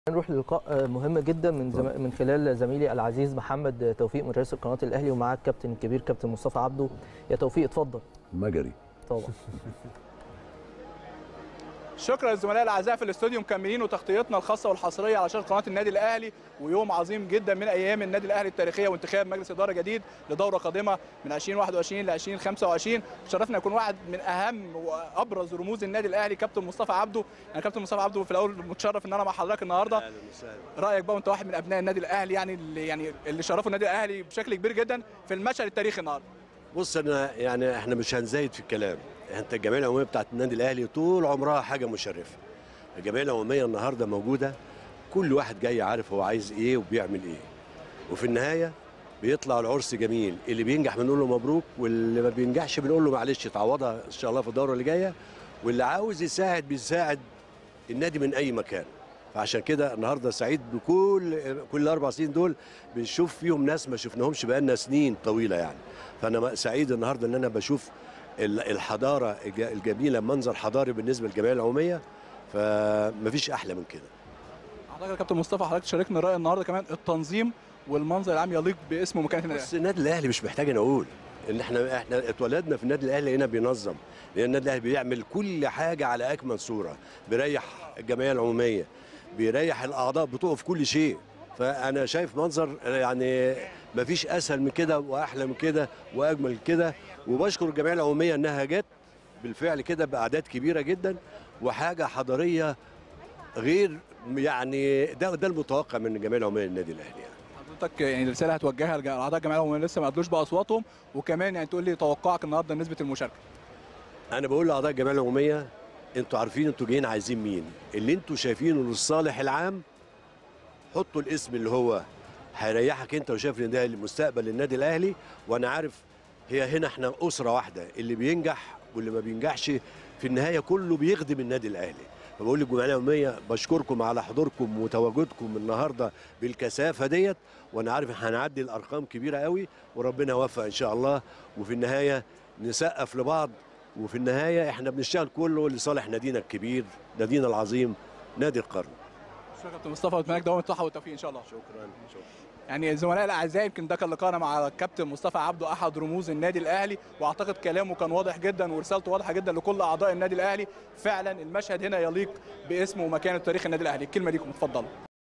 نروح للقاء مهم جدا من زم... من خلال زميلي العزيز محمد توفيق من رئيس قناه الاهلي ومعاه الكابتن الكبير كابتن مصطفى عبده يا توفيق اتفضل مجري طبعا شكرا للزملاء الاعزاء في الاستوديو مكملين وتغطيتنا الخاصه والحصريه على شاشه قناه النادي الاهلي ويوم عظيم جدا من ايام النادي الاهلي التاريخيه وانتخاب مجلس اداره جديد لدوره قادمه من 2021 ل 2025 شرفنا يكون واحد من اهم وابرز رموز النادي الاهلي كابتن مصطفى عبده يعني كابتن مصطفى عبده في الاول متشرف ان انا مع حضرتك النهارده رايك بقى وانت واحد من ابناء النادي الاهلي يعني اللي يعني اللي شرفوا النادي الاهلي بشكل كبير جدا في المشهد التاريخي النهارده بص انا يعني احنا مش هنزايد في الكلام انت الجمعيه العموميه بتاعت النادي الاهلي طول عمرها حاجه مشرفه الجمعيه العموميه النهارده موجوده كل واحد جاي عارف هو عايز ايه وبيعمل ايه وفي النهايه بيطلع العرس جميل اللي بينجح بنقول له مبروك واللي ما بينجحش بنقول له معلش تعوضها ان شاء الله في الدوره اللي جايه واللي عاوز يساعد بيساعد النادي من اي مكان فعشان كده النهارده سعيد بكل كل اربع سنين دول بنشوف فيهم ناس ما شفناهمش بقالنا سنين طويله يعني فانا سعيد النهارده ان انا بشوف الحضاره الجميله منظر حضاري بالنسبه للجمعيه العموميه فمفيش احلى من كده حضرتك يا كابتن مصطفى حضرتك شاركنا الراي النهارده كمان التنظيم والمنظر العام يليق باسم ومكانه النادي بس النادي الاهلي مش محتاج انا اقول ان احنا احنا اتولدنا في النادي الاهلي هنا بينظم لان النادي الاهلي بيعمل كل حاجه على اكمل صوره بيريح الجمعيه العموميه بيريح الاعضاء بتوعه في كل شيء فانا شايف منظر يعني مفيش اسهل من كده واحلى من كده واجمل كده وبشكر الجمعيه العموميه انها جت بالفعل كده باعداد كبيره جدا وحاجه حضاريه غير يعني ده ده المتوقع من الجمعيه العموميه للنادي الاهلي يعني. حضرتك يعني رساله هتوجهها لاعضاء الجمعيه العموميه لسه ما ادوش باصواتهم وكمان يعني تقول لي توقعك النهارده نسبه المشاركه انا بقول لاعضاء الجمعيه العموميه انتوا عارفين انتوا جايين عايزين مين اللي انتوا شايفينه للصالح العام حطوا الاسم اللي هو هيريحك انت وشايف ان ده المستقبل للنادي الاهلي وانا عارف هي هنا احنا اسره واحده اللي بينجح واللي ما بينجحش في النهايه كله بيخدم النادي الاهلي فبقول للجمعيه العموميه بشكركم على حضوركم وتواجدكم النهارده بالكثافه ديت وانا عارف هنعدي الارقام كبيره قوي وربنا يوفق ان شاء الله وفي النهايه نسقف لبعض وفي النهايه احنا بنشتغل كله لصالح نادينا الكبير نادينا العظيم نادي القرن شكرا كابتن مصطفى واتمنى لك دوام الصحه والتوفيق ان شاء الله شكرا شكرا يعني زملائي الاعزاء يمكن ده كان لقاءنا مع الكابتن مصطفى عبده احد رموز النادي الاهلي واعتقد كلامه كان واضح جدا ورسالته واضحه جدا لكل اعضاء النادي الاهلي فعلا المشهد هنا يليق باسم ومكانه تاريخ النادي الاهلي الكلمه ليكم اتفضلوا